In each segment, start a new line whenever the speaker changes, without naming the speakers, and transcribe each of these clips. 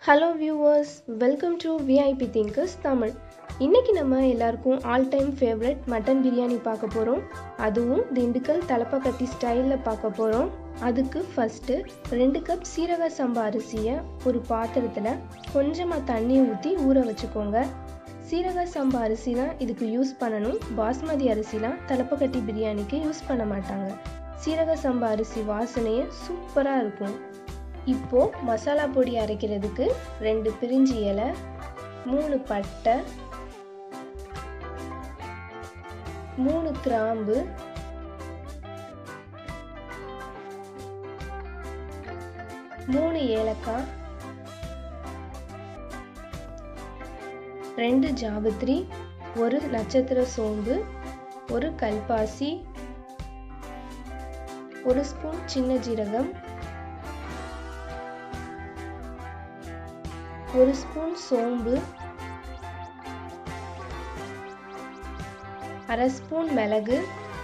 hello viewers welcome to VIP thinkers Tamil இன்றைக்கி நம்ம எல்லாருக்கும் all time favourite mutton biryani பார்க்க போகிறோம் அதுவும் திண்டுக்கல் தலப்பக்கட்டி ஸ்டைலில் பார்க்க போகிறோம் அதுக்கு ஃபஸ்ட்டு ரெண்டு கப் சீரக சம்பா அரிசியை ஒரு பாத்திரத்தில் கொஞ்சமாக தண்ணி ஊற்றி ஊற வச்சுக்கோங்க சீரக சம்பா அரிசி தான் இதுக்கு யூஸ் பண்ணணும் பாஸ்மதி அரிசிலாம் தலப்பக்கட்டி பிரியாணிக்கு யூஸ் பண்ண மாட்டாங்க சீரக சம்பா அரிசி வாசனையே சூப்பராக இருக்கும் இப்போ மசாலா பொடி அரைக்கிறதுக்கு ரெண்டு பிரிஞ்சி இலை மூணு பட்டை மூணு கிராம்பு மூணு ஏலக்காய் ரெண்டு ஜாபத்ரி ஒரு நட்சத்திர சோம்பு ஒரு கல்பாசி ஒரு ஸ்பூன் சின்ன ஜீரகம் ஒரு ஸ்பூன் சோம்பு அரை ஸ்பூன் மிளகு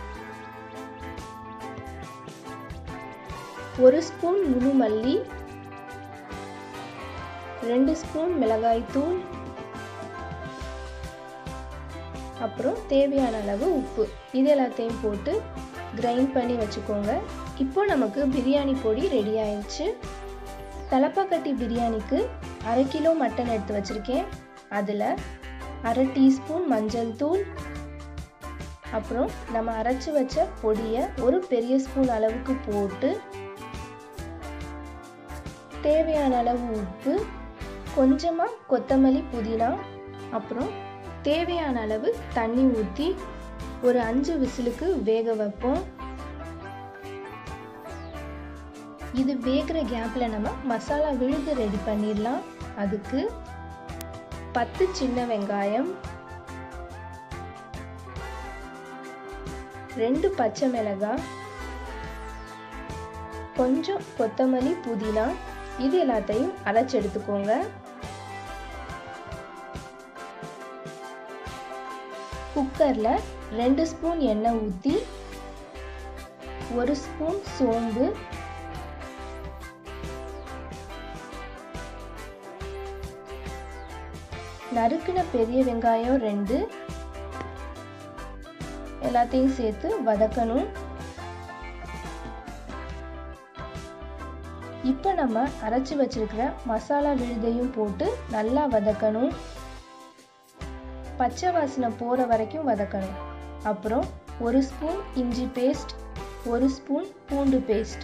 ஒரு ஸ்பூன் முழு மல்லி ரெண்டு ஸ்பூன் மிளகாய்த்தூள் அப்புறம் தேவையான அளவு உப்பு இது எல்லாத்தையும் போட்டு கிரைண்ட் பண்ணி வச்சுக்கோங்க இப்போ நமக்கு பிரியாணி பொடி ரெடி ஆயிடுச்சு தலப்பாக்கட்டி பிரியாணிக்கு அரை கிலோ மட்டன் எடுத்து வச்சுருக்கேன் அதில் அரை டீஸ்பூன் மஞ்சள் தூள் அப்புறம் நம்ம அரைச்சி வச்ச பொடியை ஒரு பெரிய ஸ்பூன் அளவுக்கு போட்டு தேவையான அளவு உப்பு கொஞ்சமாக கொத்தமல்லி புதினா அப்புறம் தேவையான அளவு தண்ணி ஊற்றி ஒரு அஞ்சு விசிலுக்கு வேக வைப்போம் இது வேகிற கேப்பில் நம்ம மசாலா விழுது ரெடி பண்ணிடலாம் அதுக்கு பத்து சின்ன வெங்காயம் ரெண்டு பச்சை மிளகாய் கொஞ்சம் கொத்தமல்லி புதினா இது எல்லாத்தையும் அரைச்சி எடுத்துக்கோங்க குக்கரில் ரெண்டு ஸ்பூன் எண்ணெய் ஊற்றி ஒரு ஸ்பூன் சோம்பு நறுக்கின பெரிய வெங்காயம் ரெண்டு எல்லாத்தையும் சேர்த்து வதக்கணும் இப்போ நம்ம அரைச்சி வச்சிருக்கிற மசாலா விழுதையும் போட்டு நல்லா வதக்கணும் பச்சை வாசனை போகிற வரைக்கும் வதக்கணும் அப்புறம் ஒரு ஸ்பூன் இஞ்சி பேஸ்ட் ஒரு ஸ்பூன் பூண்டு பேஸ்ட்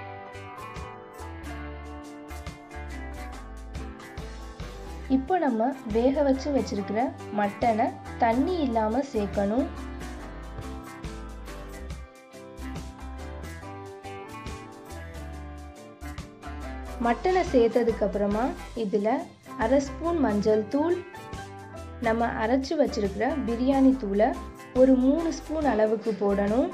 இப்போ நம்ம வேக வச்சு வச்சிருக்கிற மட்டனை தண்ணி இல்லாமல் சேர்க்கணும் மட்டனை சேர்த்ததுக்கு அப்புறமா இதில் அரை ஸ்பூன் மஞ்சள் தூள் நம்ம அரைச்சி வச்சிருக்கிற பிரியாணி தூளை ஒரு மூணு ஸ்பூன் அளவுக்கு போடணும்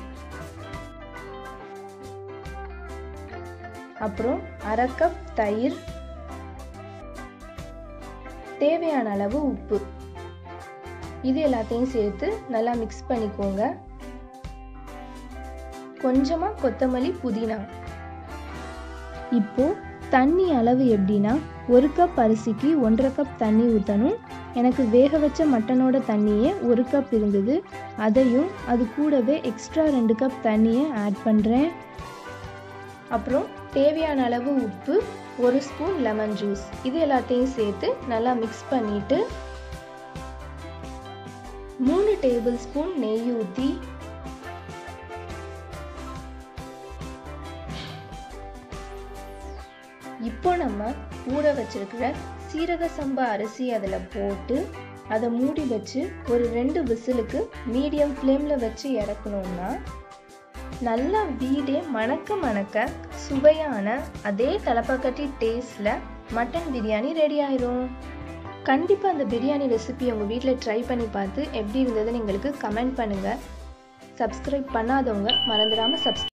அப்புறம் அரை கப் தயிர் தேவையான அளவு உப்பு இது எல்லாத்தையும் சேர்த்து நல்லா மிக்ஸ் பண்ணிக்கோங்க கொஞ்சமாக கொத்தமல்லி புதினா இப்போ தண்ணி அளவு எப்படின்னா ஒரு கப் அரிசிக்கு ஒன்றரை கப் தண்ணி ஊற்றணும் எனக்கு வேக வச்ச மட்டனோட தண்ணியே ஒரு கப் இருந்தது அதையும் அது கூடவே எக்ஸ்ட்ரா ரெண்டு கப் தண்ணியை ஆட் பண்ணுறேன் அப்புறம் தேவையான அளவு உப்பு ஒரு ஸ்பூன் லெமன் ஜூஸ் இது எல்லாத்தையும் சேர்த்து நல்லா மிக்ஸ் பண்ணிட்டு மூணு டேபிள் ஸ்பூன் நெய் ஊற்றி இப்போ நம்ம ஊற வச்சிருக்கிற சீரக சம்பா அரிசி அதில் போட்டு அதை மூடி வச்சு ஒரு ரெண்டு விசிலுக்கு மீடியம் ஃப்ளேமில் வச்சு இறக்கணும்னா நல்லா வீடே மணக்க மணக்க சுவையான அதே தலப்பாக்கட்டி டேஸ்டில் மட்டன் பிரியாணி ரெடி ஆயிரும் கண்டிப்பாக அந்த பிரியாணி ரெசிபி உங்கள் வீட்டில் ட்ரை பண்ணி பார்த்து எப்படி இருந்ததுன்னு எங்களுக்கு கமெண்ட் பண்ணுங்கள் சப்ஸ்கிரைப் பண்ணாதவங்க மறந்துடாமல் சப்ஸ்கிரைப்